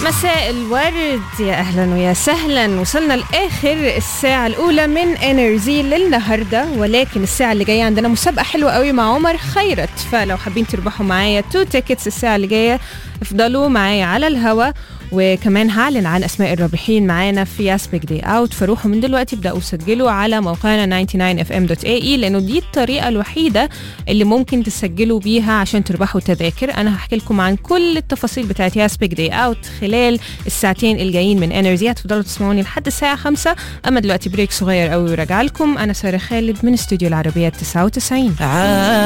مساء الورد يا اهلا ويا سهلا وصلنا لاخر الساعه الاولى من انرجي للنهارده ولكن الساعه اللي جايه عندنا مسابقه حلوه قوي مع عمر خيرت فلو حابين تربحوا معايا تو تيكتس الساعه اللي جايه افضلوا معايا على الهوا وكمان هعلن عن اسماء الرابحين معانا في ياسبيك دي اوت فروحوا من دلوقتي ابداوا سجلوا على موقعنا 99fm.ae لانه دي الطريقه الوحيده اللي ممكن تسجلوا بيها عشان تربحوا تذاكر انا هحكي لكم عن كل التفاصيل بتاعت ياسبيك دي اوت خلال الساعتين الجايين من انرجي هتفضلوا تسمعوني لحد الساعه 5 اما دلوقتي بريك صغير قوي وراجع لكم انا ساره خالد من استوديو العربيه 99